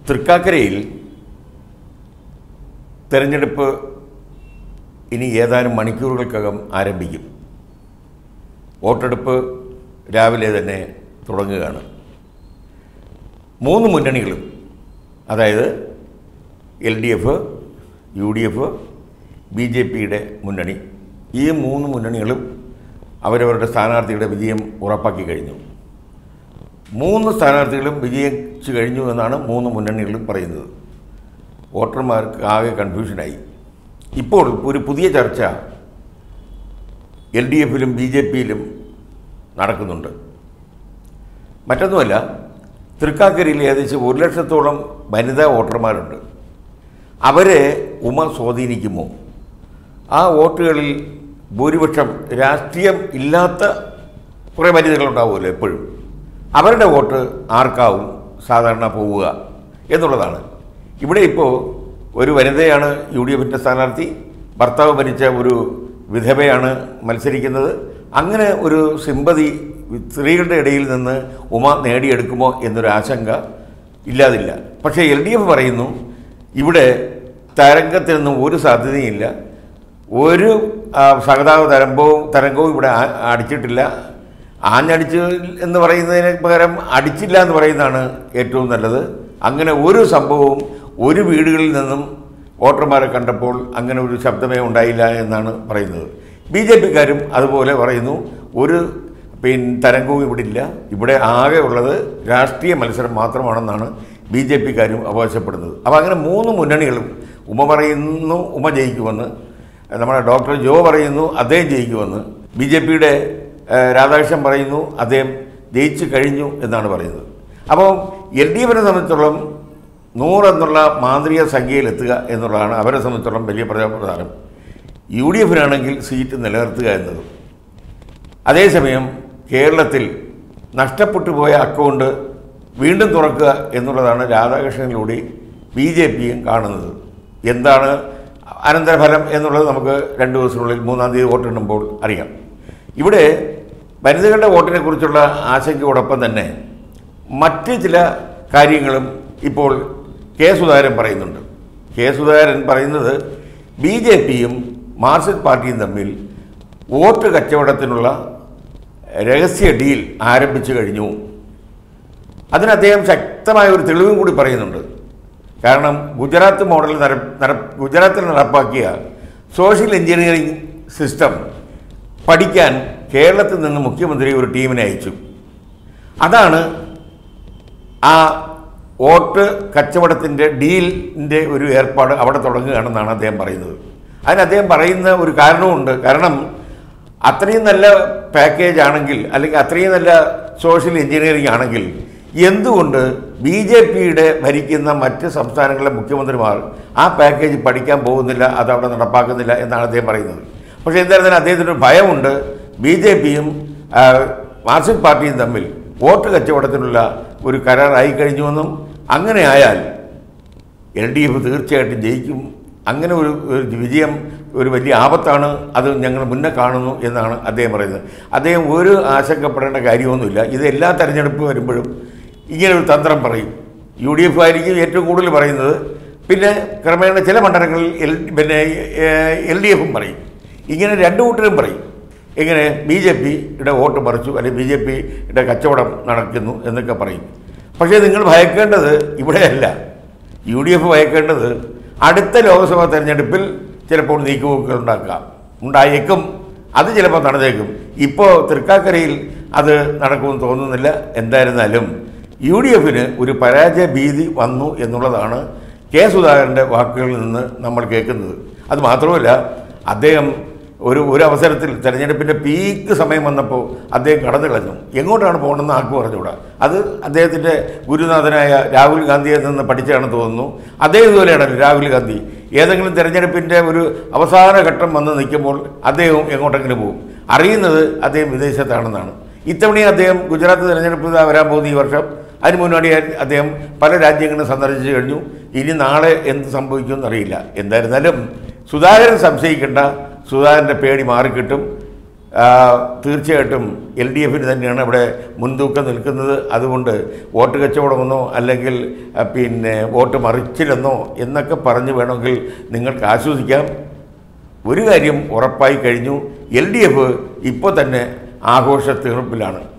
തൃക്കാക്കരയിൽ തെരഞ്ഞെടുപ്പ് ഇനി ഏതാനും മണിക്കൂറുകൾക്കകം ആരംഭിക്കും വോട്ടെടുപ്പ് രാവിലെ തന്നെ തുടങ്ങുകയാണ് മൂന്ന് മുന്നണികളും അതായത് L D F U D F B J പിയുടെ മുന്നണി ഈ മൂന്ന് മുന്നണികളും അവരവരുടെ സ്ഥാനാർത്ഥിയുടെ വിജയം ഉറപ്പാക്കി കഴിഞ്ഞു മൂന്ന് സ്ഥാനാർത്ഥികളും വിജയിച്ചു കഴിഞ്ഞു എന്നാണ് മൂന്ന് മുന്നണികളും പറയുന്നത് വോട്ടർമാർക്ക് ആകെ കൺഫ്യൂഷനായി ഇപ്പോൾ ഒരു പുതിയ ചർച്ച എൽ ഡി എഫിലും ബി ജെ പിയിലും നടക്കുന്നുണ്ട് മറ്റൊന്നുമല്ല തൃക്കാക്കരയിൽ ഏകദേശം ഒരു ലക്ഷത്തോളം വനിതാ വോട്ടർമാരുണ്ട് അവരെ ഉമ സ്വാധീനിക്കുമോ ആ വോട്ടുകളിൽ ഭൂരിപക്ഷം രാഷ്ട്രീയം ഇല്ലാത്ത കുറേ വനിതകളുണ്ടാവുമല്ലോ എപ്പോഴും അവരുടെ വോട്ട് ആർക്കാവും സാധാരണ പോവുക എന്നുള്ളതാണ് ഇവിടെ ഇപ്പോൾ ഒരു വനിതയാണ് യു ഡി എഫിൻ്റെ സ്ഥാനാർത്ഥി ഭർത്താവ് ഭരിച്ച ഒരു വിധവയാണ് മത്സരിക്കുന്നത് അങ്ങനെ ഒരു സിമ്പതി സ്ത്രീകളുടെ ഇടയിൽ നിന്ന് ഉമ നേടിയെടുക്കുമോ എന്നൊരു ആശങ്ക ഇല്ലാതില്ല പക്ഷേ എൽ ഡി എഫ് പറയുന്നു ഇവിടെ തരംഗത്തിൽ നിന്നും ഒരു സാധ്യതയില്ല ഒരു ആ, സഹതാപ തരംഗവും തരംഗവും ഇവിടെ ആ- അടിച്ചിട്ടില്ല ആഞ്ഞടിച്ചു എന്ന് പറയുന്നതിന് പകരം അടിച്ചില്ല എന്ന് പറയുന്നതാണ് ഏറ്റവും നല്ലത് അങ്ങനെ ഒരു സംഭവവും ഒരു വീടുകളിൽ നിന്നും വോട്ടർമാരെ കണ്ടപ്പോൾ അങ്ങനെ ഒരു ശബ്ദമേ ഉണ്ടായില്ല എന്നാണ് പറയുന്നത് ബി ജെ പിക്കാരും അതുപോലെ പറയുന്നു ഒരു പിൻ തരംഗവും ഇവിടെ ഇല്ല ഇവിടെ ആകെ ഉള്ളത് രാഷ്ട്രീയ മത്സരം മാത്രമാണെന്നാണ് ബി ജെ പിക്കാരും അവകാശപ്പെടുന്നത് അപ്പോൾ അങ്ങനെ മൂന്ന് മുന്നണികളും ഉമ പറയുന്നു ഉമ ജയിക്കുമെന്ന് നമ്മുടെ ഡോക്ടർ ജോ പറയുന്നു അദ്ദേഹം ജയിക്കുമെന്ന് ബി ജെ പിയുടെ രാധാകൃഷ്ണൻ പറയുന്നു അദ്ദേഹം ജയിച്ചു കഴിഞ്ഞു എന്നാണ് പറയുന്നത് അപ്പോൾ എൽ ഡി എഫിനെ സംബന്ധിച്ചിടത്തോളം നൂറെന്നുള്ള മാന്ത്രിക സംഖ്യയിലെത്തുക എന്നുള്ളതാണ് അവരെ സംബന്ധിച്ചിടത്തോളം വലിയ പ്രധാനം യു ഡി എഫിനാണെങ്കിൽ സീറ്റ് നിലനിർത്തുക എന്നതും അതേസമയം കേരളത്തിൽ നഷ്ടപ്പെട്ടു പോയ അക്കൗണ്ട് വീണ്ടും തുറക്കുക എന്നുള്ളതാണ് രാധാകൃഷ്ണനിലൂടെ ബി ജെ പിയും കാണുന്നത് എന്താണ് അനന്തരഫലം എന്നുള്ളത് നമുക്ക് രണ്ട് ദിവസത്തിനുള്ളിൽ മൂന്നാം തീയതി വോട്ടെണ്ണുമ്പോൾ അറിയാം ഇവിടെ വനിതകളുടെ വോട്ടിനെ കുറിച്ചുള്ള ആശങ്കയോടൊപ്പം തന്നെ മറ്റ് ചില കാര്യങ്ങളും ഇപ്പോൾ കെ സുധാകരൻ പറയുന്നുണ്ട് കെ സുധാകരൻ പറയുന്നത് ബി ജെ പിയും മാർക്സിസ്റ്റ് പാർട്ടിയും തമ്മിൽ വോട്ട് കച്ചവടത്തിനുള്ള രഹസ്യ ഡീൽ ആരംഭിച്ചു കഴിഞ്ഞു അതിന് അദ്ദേഹം ശക്തമായ ഒരു തെളിവും കൂടി പറയുന്നുണ്ട് കാരണം ഗുജറാത്ത് മോഡൽ നട നട ഗുജറാത്തിൽ നടപ്പാക്കിയ സോഷ്യൽ എഞ്ചിനീയറിംഗ് സിസ്റ്റം പഠിക്കാൻ കേരളത്തിൽ നിന്ന് മുഖ്യമന്ത്രി ഒരു ടീമിനെ അയച്ചു അതാണ് ആ വോട്ട് കച്ചവടത്തിൻ്റെ ഡീലിൻ്റെ ഒരു ഏർപ്പാട് അവിടെ തുടങ്ങുകയാണെന്നാണ് അദ്ദേഹം പറയുന്നത് അതിന് അദ്ദേഹം പറയുന്ന ഒരു കാരണവുമുണ്ട് കാരണം അത്രയും നല്ല പാക്കേജ് ആണെങ്കിൽ അല്ലെങ്കിൽ അത്രയും നല്ല സോഷ്യൽ എഞ്ചിനീയറിംഗ് ആണെങ്കിൽ എന്തുകൊണ്ട് ബി ജെ പിയുടെ ഭരിക്കുന്ന മറ്റ് സംസ്ഥാനങ്ങളിലെ മുഖ്യമന്ത്രിമാർ ആ പാക്കേജ് പഠിക്കാൻ പോകുന്നില്ല അത് അവിടെ നടപ്പാക്കുന്നില്ല എന്നാണ് അദ്ദേഹം പറയുന്നത് പക്ഷേ എന്തായിരുന്നാലും അദ്ദേഹത്തിന് ഒരു ഭയമുണ്ട് ബി ജെ പിയും മാർക്സിസ്റ്റ് പാർട്ടിയും തമ്മിൽ വോട്ട് കച്ചവടത്തിനുള്ള ഒരു കരാറായി കഴിഞ്ഞുവെന്നും അങ്ങനെ ആയാൽ എൽ ഡി എഫ് തീർച്ചയായിട്ടും ജയിക്കും അങ്ങനെ ഒരു ഒരു വിജയം ഒരു വലിയ ആപത്താണ് അത് ഞങ്ങൾ മുന്നേ കാണുന്നു എന്നാണ് അദ്ദേഹം പറയുന്നത് അദ്ദേഹം ഒരു ആശങ്കപ്പെടേണ്ട കാര്യമൊന്നുമില്ല ഇത് എല്ലാ തെരഞ്ഞെടുപ്പ് വരുമ്പോഴും ഇങ്ങനെ ഒരു തന്ത്രം പറയും യു ഡി എഫ് ആയിരിക്കും ഏറ്റവും കൂടുതൽ പറയുന്നത് പിന്നെ ക്രമേണ ചില മണ്ഡലങ്ങളിൽ എൽ പിന്നെ എൽ ഡി എഫും പറയും ഇങ്ങനെ രണ്ടു കൂട്ടരും പറയും ഇങ്ങനെ ബി ജെ പിയുടെ വോട്ട് പറിച്ചു അല്ലെങ്കിൽ ബി ജെ പിയുടെ കച്ചവടം നടക്കുന്നു എന്നൊക്കെ പറയും പക്ഷേ നിങ്ങൾ ഭയക്കേണ്ടത് ഇവിടെയല്ല യു ഡി എഫ് ഭയക്കേണ്ടത് അടുത്ത ലോക്സഭാ തെരഞ്ഞെടുപ്പിൽ ചിലപ്പോൾ നീക്കുപോക്കുകൾ ഉണ്ടാക്കാം ഉണ്ടായേക്കും അത് ചിലപ്പോൾ നടന്നേക്കും ഇപ്പോൾ തൃക്കാക്കരയിൽ അത് നടക്കുമെന്ന് തോന്നുന്നില്ല എന്തായിരുന്നാലും യു ഡി എഫിന് ഒരു പരാജയ ഭീതി വന്നു എന്നുള്ളതാണ് കെ സുധാകരൻ്റെ വാക്കുകളിൽ നിന്ന് നമ്മൾ കേൾക്കുന്നത് അത് മാത്രമല്ല അദ്ദേഹം ഒരു ഒരു അവസരത്തിൽ തെരഞ്ഞെടുപ്പിൻ്റെ പീക്ക് സമയം വന്നപ്പോൾ അദ്ദേഹം കടന്നു കളഞ്ഞു എങ്ങോട്ടാണ് പോകണമെന്ന് ആർക്ക് പറഞ്ഞുകൂടാ അത് അദ്ദേഹത്തിൻ്റെ ഗുരുനാഥനായ രാഹുൽ ഗാന്ധിയിൽ നിന്ന് പഠിച്ചാണെന്ന് തോന്നുന്നു അദ്ദേഹം ഇതുപോലെയാണല്ലോ രാഹുൽ ഗാന്ധി ഏതെങ്കിലും തെരഞ്ഞെടുപ്പിൻ്റെ ഒരു അവസാന ഘട്ടം വന്ന് നിൽക്കുമ്പോൾ അദ്ദേഹം എങ്ങോട്ടെങ്കിലും പോകും അറിയുന്നത് അദ്ദേഹം വിദേശത്താണെന്നാണ് ഇത്തവണയും അദ്ദേഹം ഗുജറാത്ത് തെരഞ്ഞെടുപ്പ് ഇതാ വരാൻ പോകുന്ന ഈ വർഷം അതിന് മുന്നോടിയായി അദ്ദേഹം പല രാജ്യങ്ങളും സന്ദർശിച്ചു കഴിഞ്ഞു ഇനി നാളെ എന്ത് സംഭവിക്കുമെന്ന് അറിയില്ല എന്തായിരുന്നാലും സുധാകരൻ സംശയിക്കേണ്ട സുധാകരൻ്റെ പേടി മാറിക്കിട്ടും ആ, തീർച്ചയായിട്ടും എൽ ഡി എഫിന് തന്നെയാണ് ഇവിടെ മുൻതൂക്കം നിൽക്കുന്നത് അതുകൊണ്ട് വോട്ട് കച്ചവടമെന്നോ അല്ലെങ്കിൽ ആ, പിന്നെ വോട്ട് മറിച്ചില്ലെന്നോ എന്നൊക്കെ പറഞ്ഞ് വേണമെങ്കിൽ നിങ്ങൾക്ക് ആശ്വസിക്കാം ഒരു കാര്യം ഉറപ്പായി കഴിഞ്ഞു എൽ ഡി എഫ് ഇപ്പോൾ തന്നെ ആഘോഷ തീർപ്പിലാണ്